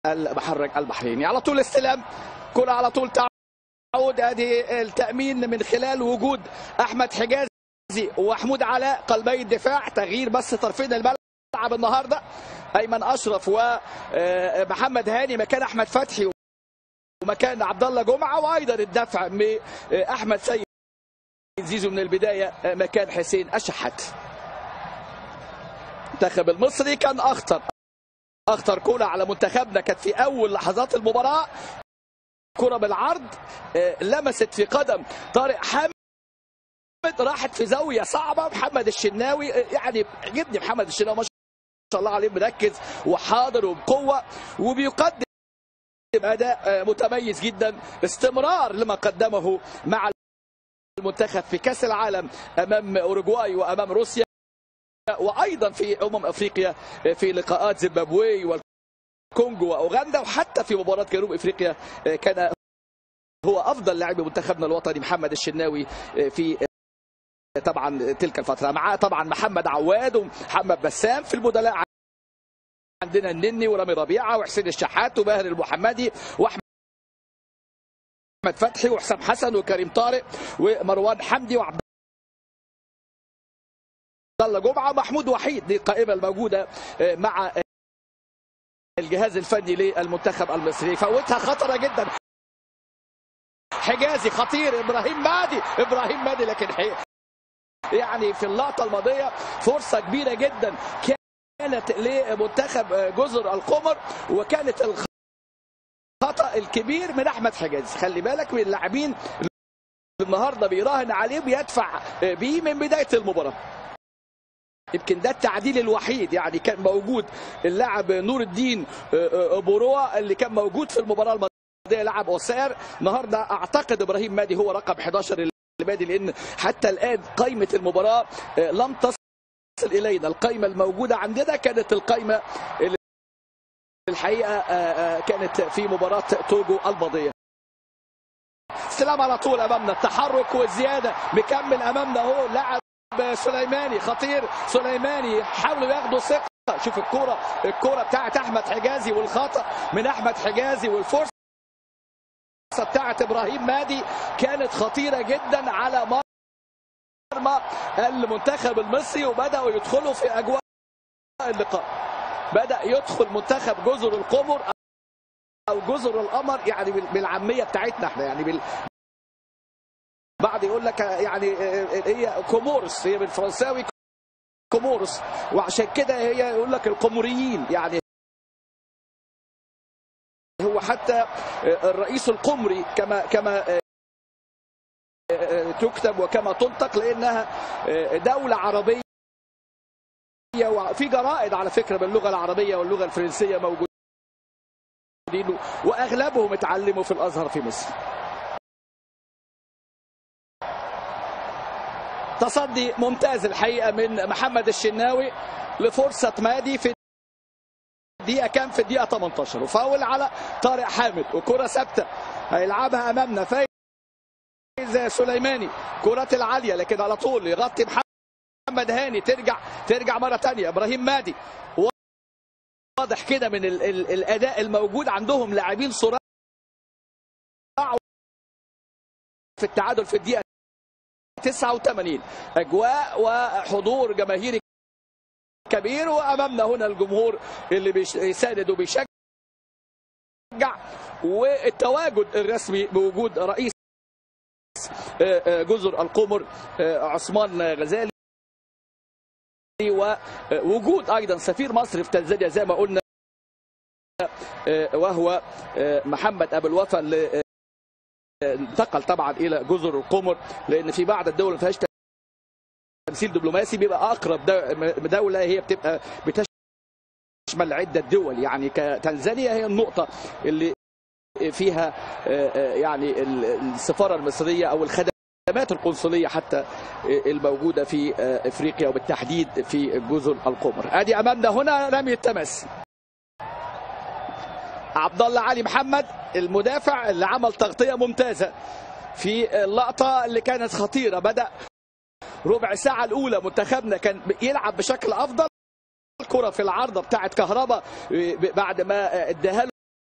المحرك البحريني على طول استلام كرة على طول تعود ادي التأمين من خلال وجود احمد حجازي ومحمود علاء قلبي الدفاع تغيير بس طرفين الملعب النهارده ايمن اشرف ومحمد هاني مكان احمد فتحي ومكان عبد الله جمعه وايضا الدفع من احمد سيد زيزو من البدايه مكان حسين الشحات المنتخب المصري كان اخطر اخطر كره على منتخبنا كانت في اول لحظات المباراه كره بالعرض لمست في قدم طارق حامد راحت في زاويه صعبه محمد الشناوي يعني عجبني محمد الشناوي ما شاء الله عليه مركز وحاضر وبقوه وبيقدم اداء متميز جدا استمرار لما قدمه مع المنتخب في كاس العالم امام اوروغواي وامام روسيا وايضا في امم افريقيا في لقاءات زيمبابوي والكونغو واوغندا وحتى في مباراه جنوب افريقيا كان هو افضل لاعب منتخبنا الوطني محمد الشناوي في طبعا تلك الفتره معاه طبعا محمد عواد ومحمد بسام في البدلاء عندنا النني ورامي ربيعه وحسين الشحات وباهر المحمدي واحمد فتحي وحسام حسن وكريم طارق ومروان حمدي وعبد الله جمعه محمود وحيد دي القائمه الموجوده مع الجهاز الفني للمنتخب المصري فوتها خطره جدا حجازي خطير ابراهيم مادي ابراهيم مادي لكن يعني في اللقطه الماضيه فرصه كبيره جدا كانت لمنتخب جزر القمر وكانت الخطا الكبير من احمد حجازي خلي بالك من اللاعبين النهارده بيراهن عليه بيدفع بيه من بدايه المباراه يمكن ده التعديل الوحيد يعني كان موجود اللاعب نور الدين بوروا اللي كان موجود في المباراه الماضيه لاعب اوسير النهارده اعتقد ابراهيم مادي هو رقم 11 المادي لان حتى الان قائمه المباراه لم تصل الينا القائمه الموجوده عندنا كانت القائمه اللي الحقيقه كانت في مباراه توجو الماضيه استلام على طول امامنا التحرك والزياده مكمل امامنا اهو لاعب سليماني خطير سليماني حاولوا ياخدوا ثقه شوف الكوره الكوره بتاعت احمد حجازي والخطا من احمد حجازي والفرصه بتاعت ابراهيم مادي كانت خطيره جدا على مرمى المنتخب المصري وبداوا يدخلوا في اجواء اللقاء بدا يدخل منتخب جزر القمر او جزر القمر يعني بالعاميه بتاعتنا احنا يعني بال بعض يقول لك يعني هي كومورس هي بالفرنساوي كومورس وعشان كده هي يقول لك القمريين يعني هو حتى الرئيس القمري كما كما تكتب وكما تنطق لانها دوله عربيه وفي جرائد على فكره باللغه العربيه واللغه الفرنسيه موجودين واغلبهم اتعلموا في الازهر في مصر تصدي ممتاز الحقيقه من محمد الشناوي لفرصه مادي في الدقيقه كام في الدقيقه 18 وفاول على طارق حامد وكره ثابته هيلعبها امامنا فايز سليماني كرات العاليه لكن على طول يغطي محمد هاني ترجع ترجع مره ثانيه ابراهيم مادي واضح كده من ال ال الاداء الموجود عندهم لاعبين صراع في التعادل في الدقيقه 89 اجواء وحضور جماهيري كبير وامامنا هنا الجمهور اللي بيساند وبيشجع والتواجد الرسمي بوجود رئيس جزر القمر عثمان غزالي ووجود ايضا سفير مصر في تنزانيا زي ما قلنا وهو محمد ابو الوفا اللي انتقل طبعا الى جزر القمر لان في بعض الدول ما فيهاش تمثيل دبلوماسي بيبقى اقرب دوله هي بتبقى بتشمل عده دول يعني كتنزانيا هي النقطه اللي فيها يعني السفاره المصريه او الخدمات القنصليه حتى الموجوده في افريقيا وبالتحديد في جزر القمر ادي امامنا هنا رمي التماس عبد الله علي محمد المدافع اللي عمل تغطيه ممتازه في اللقطه اللي كانت خطيره بدا ربع ساعه الاولى منتخبنا كان يلعب بشكل افضل الكره في العارضه بتاعه كهربا بعد ما اداها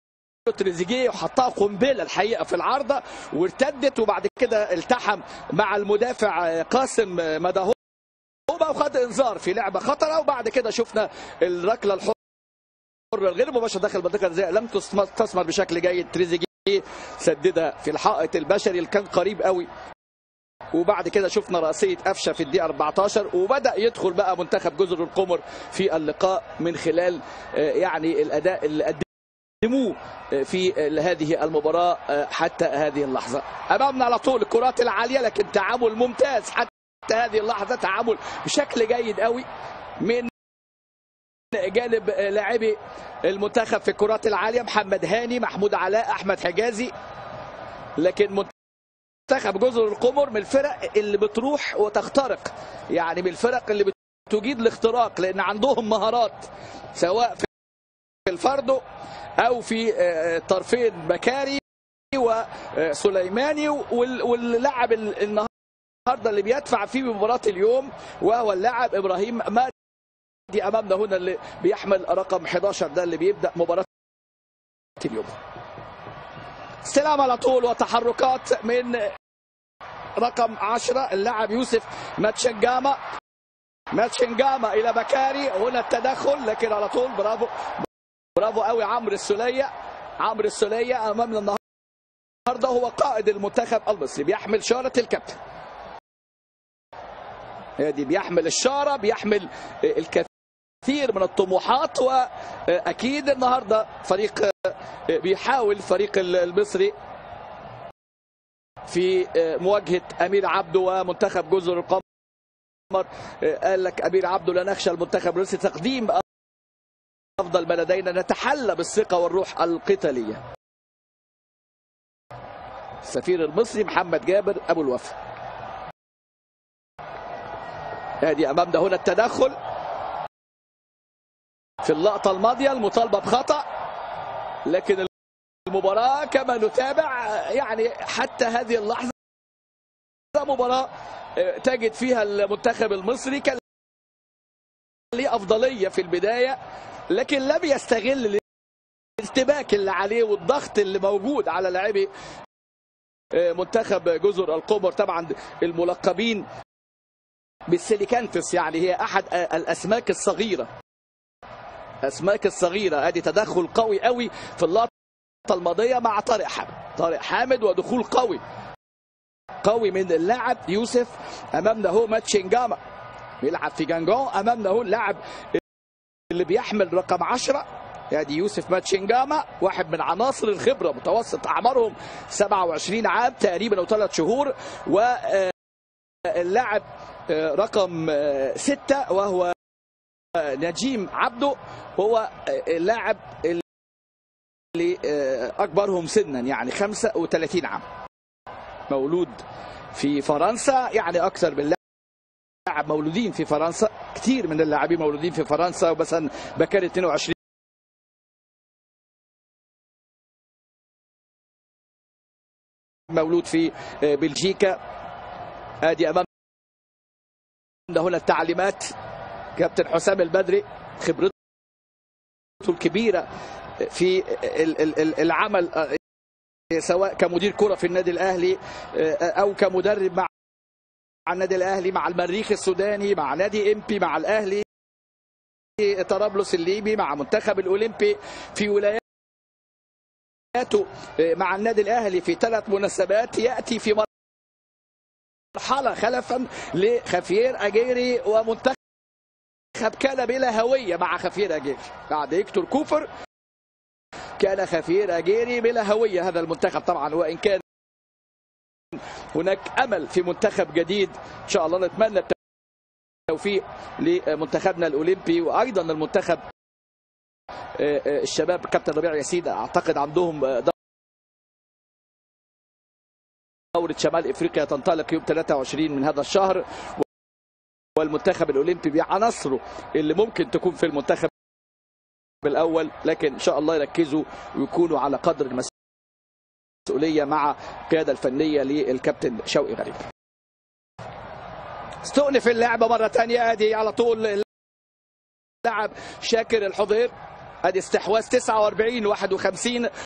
تريزيجيه وحطها قنبله الحقيقه في العارضه وارتدت وبعد كده التحم مع المدافع قاسم مدهوبه وخد انذار في لعبه خطره وبعد كده شفنا الركله الحره الغير مباشره داخل المنطقه الجزائيه لم تثمر بشكل جيد تريزيجيه سددها في الحائط البشري اللي كان قريب قوي وبعد كده شفنا رأسية قفشة في الدقيقة 14 وبدأ يدخل بقى منتخب جزر القمر في اللقاء من خلال يعني الأداء اللي قدموه في هذه المباراة حتى هذه اللحظة أمامنا على طول الكرات العالية لكن تعامل ممتاز حتى هذه اللحظة تعامل بشكل جيد قوي من جانب لاعبي المنتخب في الكرات العالية محمد هاني محمود علاء أحمد حجازي لكن منتخب جزر القمر من الفرق اللي بتروح وتخترق يعني من الفرق اللي بتجيد الاختراق لان عندهم مهارات سواء في الفردو او في طرفين بكاري وسليماني واللاعب النهارده اللي بيدفع فيه مباراه اليوم وهو اللاعب ابراهيم مادي امامنا هنا اللي بيحمل رقم 11 ده اللي بيبدا مباراه اليوم استلام على طول وتحركات من رقم 10 اللاعب يوسف ماتشنجاما ماتشنجاما الى بكاري هنا التدخل لكن على طول برافو برافو قوي عمرو السوليه عمرو السوليه امامنا النهارده هو قائد المنتخب المصري بيحمل شاره الكابتن ادي بيحمل الشاره بيحمل الكثير من الطموحات واكيد النهارده فريق بيحاول الفريق المصري في مواجهه امير عبده ومنتخب جزر القمر قال لك امير عبده لا نخشى المنتخب المصري تقديم افضل ما لدينا نتحلى بالثقه والروح القتاليه السفير المصري محمد جابر ابو الوفا ادي امامنا هنا التدخل في اللقطه الماضيه المطالبه بخطا لكن المباراه كما نتابع يعني حتى هذه اللحظه مباراه تجد فيها المنتخب المصري كان ليه افضليه في البدايه لكن لم يستغل الارتباك اللي عليه والضغط اللي موجود على لاعبي منتخب جزر القمر طبعا الملقبين بالسيليكانتس يعني هي احد الاسماك الصغيره اسماك الصغيره ادي تدخل قوي قوي في اللقطه الماضيه مع طارق حامد طارق حامد ودخول قوي قوي من اللاعب يوسف امامنا هو ماتشنجاما بيلعب في جانجون امامنا هو اللاعب اللي بيحمل رقم 10 ادي يوسف ماتشنجاما واحد من عناصر الخبره متوسط اعمارهم 27 عام تقريبا او ثلاث شهور واللاعب رقم 6 وهو نجيم عبده هو اللاعب اللي اكبرهم سنا يعني 35 عام مولود في فرنسا يعني اكثر من لاعب مولودين في فرنسا كثير من اللاعبين مولودين في فرنسا ومثلا بكاري 22 مولود في بلجيكا ادي امام هنا التعليمات كابتن حسام البدري خبرته الكبيره في العمل سواء كمدير كره في النادي الاهلي او كمدرب مع النادي الاهلي مع المريخ السوداني مع نادي امبي مع الاهلي طرابلس الليبي مع منتخب الاولمبي في ولاياته مع النادي الاهلي في ثلاث مناسبات ياتي في مرحله خلفا لخافير اجيري ومنتخب كان بلا هويه مع خافير اجيري بعد هيكتور كوفر كان خفير اجيري بلا هويه هذا المنتخب طبعا وان كان هناك امل في منتخب جديد ان شاء الله نتمنى التوفيق لمنتخبنا الاولمبي وايضا المنتخب الشباب كابتن ربيع ياسين اعتقد عندهم دورة شمال افريقيا تنطلق يوم 23 من هذا الشهر والمنتخب الاولمبي بعناصره اللي ممكن تكون في المنتخب الاول لكن ان شاء الله يركزوا ويكونوا على قدر المسؤوليه مع القياده الفنيه للكابتن شوقي غريب استؤنف اللعبه مره ثانيه ادي على طول اللاعب شاكر الحضير ادي استحواذ 49 51